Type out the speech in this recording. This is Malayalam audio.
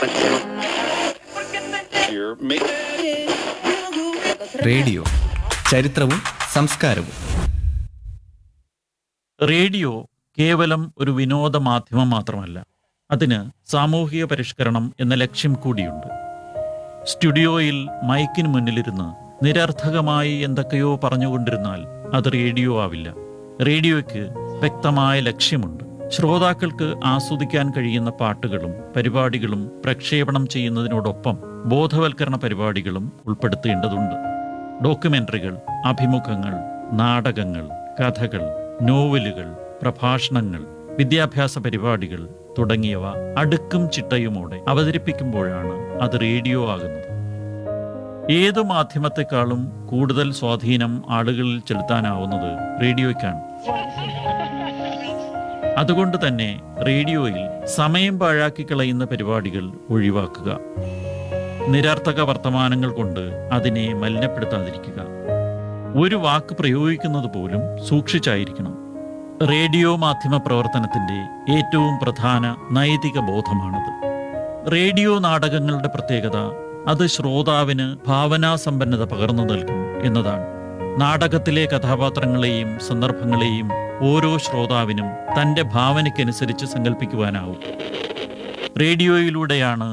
Here, make റേഡിയോ ചരിത്രവും സംസ്കാരവും റേഡിയോ കേവലം ഒരു വിനോദ മാധ്യമം മാത്രമല്ല അതിന് സാമൂഹിക പരിഷ്കരണം എന്ന ലക്ഷ്യം കൂടിയുണ്ട് സ്റ്റുഡിയോയിൽ മൈക്കിന് മുന്നിലിരുന്ന് നിരർത്ഥകമായി എന്തൊക്കെയോ പറഞ്ഞുകൊണ്ടിരുന്നാൽ അത് റേഡിയോ ആവില്ല റേഡിയോയ്ക്ക് വ്യക്തമായ ലക്ഷ്യമുണ്ട് ശ്രോതാക്കൾക്ക് ആസ്വദിക്കാൻ കഴിയുന്ന പാട്ടുകളും പരിപാടികളും പ്രക്ഷേപണം ചെയ്യുന്നതിനോടൊപ്പം ബോധവൽക്കരണ പരിപാടികളും ഉൾപ്പെടുത്തേണ്ടതുണ്ട് ഡോക്യുമെന്ററികൾ അഭിമുഖങ്ങൾ നാടകങ്ങൾ കഥകൾ നോവലുകൾ പ്രഭാഷണങ്ങൾ വിദ്യാഭ്യാസ പരിപാടികൾ തുടങ്ങിയവ അടുക്കും ചിട്ടയുമോടെ അവതരിപ്പിക്കുമ്പോഴാണ് അത് റേഡിയോ ആകുന്നത് ഏതു മാധ്യമത്തെക്കാളും കൂടുതൽ സ്വാധീനം ആളുകളിൽ ചെലുത്താനാവുന്നത് റേഡിയോയ്ക്കാണ് അതുകൊണ്ട് തന്നെ റേഡിയോയിൽ സമയം പാഴാക്കി കളയുന്ന പരിപാടികൾ ഒഴിവാക്കുക നിരർത്ഥക വർത്തമാനങ്ങൾ കൊണ്ട് അതിനെ മലിനപ്പെടുത്താതിരിക്കുക ഒരു വാക്ക് പ്രയോഗിക്കുന്നത് പോലും സൂക്ഷിച്ചായിരിക്കണം റേഡിയോ മാധ്യമ പ്രവർത്തനത്തിന്റെ ഏറ്റവും പ്രധാന നൈതിക ബോധമാണത് റേഡിയോ നാടകങ്ങളുടെ പ്രത്യേകത അത് ശ്രോതാവിന് ഭാവനാസമ്പന്നത പകർന്നു നൽകും എന്നതാണ് നാടകത്തിലെ കഥാപാത്രങ്ങളെയും സന്ദർഭങ്ങളെയും ഓരോ ശ്രോതാവിനും തന്റെ ഭാവനയ്ക്കനുസരിച്ച് സങ്കല്പിക്കുവാനാവും റേഡിയോയിലൂടെയാണ്